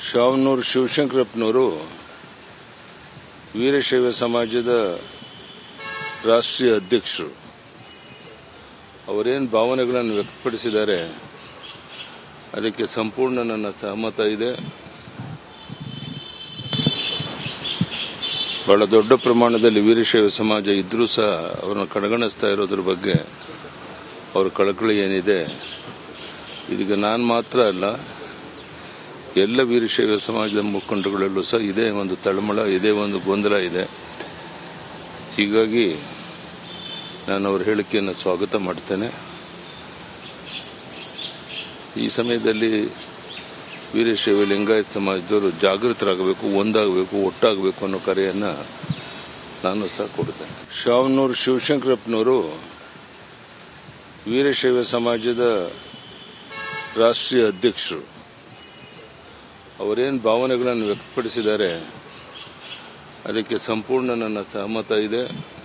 ಶಾವನೂರು ಶಿವಶಂಕರಪ್ಪನವರು ವೀರಶೈವ ಸಮಾಜದ ರಾಷ್ಟ್ರೀಯ ಅಧ್ಯಕ್ಷರು ಅವರೇನು ಭಾವನೆಗಳನ್ನು ವ್ಯಕ್ತಪಡಿಸಿದ್ದಾರೆ ಅದಕ್ಕೆ ಸಂಪೂರ್ಣ ನನ್ನ ಸಹಮತ ಇದೆ ಬಹಳ ದೊಡ್ಡ ಪ್ರಮಾಣದಲ್ಲಿ ವೀರಶೈವ ಸಮಾಜ ಇದ್ರೂ ಸಹ ಅವರನ್ನು ಕಡೆಗಣಿಸ್ತಾ ಇರೋದ್ರ ಬಗ್ಗೆ ಅವ್ರ ಕಳಕಳಿ ಏನಿದೆ ಇದೀಗ ನಾನು ಮಾತ್ರ ಅಲ್ಲ ಎಲ್ಲ ವೀರಶೈವ ಸಮಾಜದ ಮುಖಂಡಗಳಲ್ಲೂ ಸಹ ಇದೇ ಒಂದು ತಳಮಳ ಇದೇ ಒಂದು ಗೊಂದಲ ಇದೆ ಹೀಗಾಗಿ ನಾನು ಅವ್ರ ಹೇಳಿಕೆಯನ್ನು ಸ್ವಾಗತ ಮಾಡ್ತೇನೆ ಈ ಸಮಯದಲ್ಲಿ ವೀರಶೈವ ಲಿಂಗಾಯತ್ ಸಮಾಜದವರು ಜಾಗೃತರಾಗಬೇಕು ಒಂದಾಗಬೇಕು ಒಟ್ಟಾಗಬೇಕು ಅನ್ನೋ ಕರೆಯನ್ನು ನಾನು ಸಹ ಕೊಡ್ತೇನೆ ಶಾವನೂರು ಶಿವಶಂಕರಪ್ಪನವರು ವೀರಶೈವ ಸಮಾಜದ ರಾಷ್ಟ್ರೀಯ ಅಧ್ಯಕ್ಷರು ಅವರೇನು ಭಾವನೆಗಳನ್ನು ವ್ಯಕ್ತಪಡಿಸಿದ್ದಾರೆ ಅದಕ್ಕೆ ಸಂಪೂರ್ಣ ನನ್ನ ಸಹಮತ ಇದೆ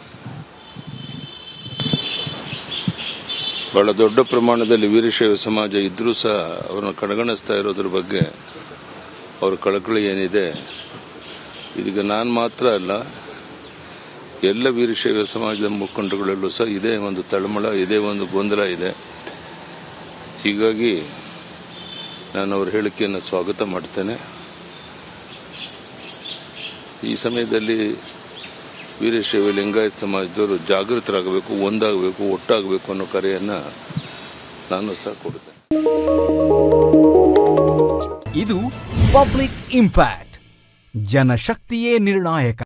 ಬಹಳ ದೊಡ್ಡ ಪ್ರಮಾಣದಲ್ಲಿ ವೀರಶೈವ ಸಮಾಜ ಇದ್ರೂ ಸಹ ಅವರನ್ನು ಕಡೆಗಣಿಸ್ತಾ ಇರೋದ್ರ ಬಗ್ಗೆ ಅವ್ರ ಕಳಕಳಿ ಏನಿದೆ ಇದೀಗ ನಾನು ಮಾತ್ರ ಅಲ್ಲ ಎಲ್ಲ ವೀರಶೈವ ಸಮಾಜದ ಮುಖಂಡಗಳಲ್ಲೂ ಸಹ ಇದೇ ಒಂದು ತಳಮಳ ಇದೇ ಒಂದು ಗೊಂದಲ ಇದೆ ಹೀಗಾಗಿ ನಾನು ಅವ್ರ ಹೇಳಿಕೆಯನ್ನು ಸ್ವಾಗತ ಮಾಡ್ತೇನೆ ಈ ಸಮಯದಲ್ಲಿ ವೀರಶೈವ ಲಿಂಗಾಯತ್ ಸಮಾಜದವರು ಜಾಗೃತರಾಗಬೇಕು ಒಂದಾಗಬೇಕು ಒಟ್ಟಾಗಬೇಕು ಅನ್ನೋ ಕರೆಯನ್ನು ನಾನು ಸಹ ಕೊಡ್ತೇನೆ ಇದು ಪಬ್ಲಿಕ್ ಇಂಪ್ಯಾಕ್ಟ್ ಜನಶಕ್ತಿಯೇ ನಿರ್ಣಾಯಕ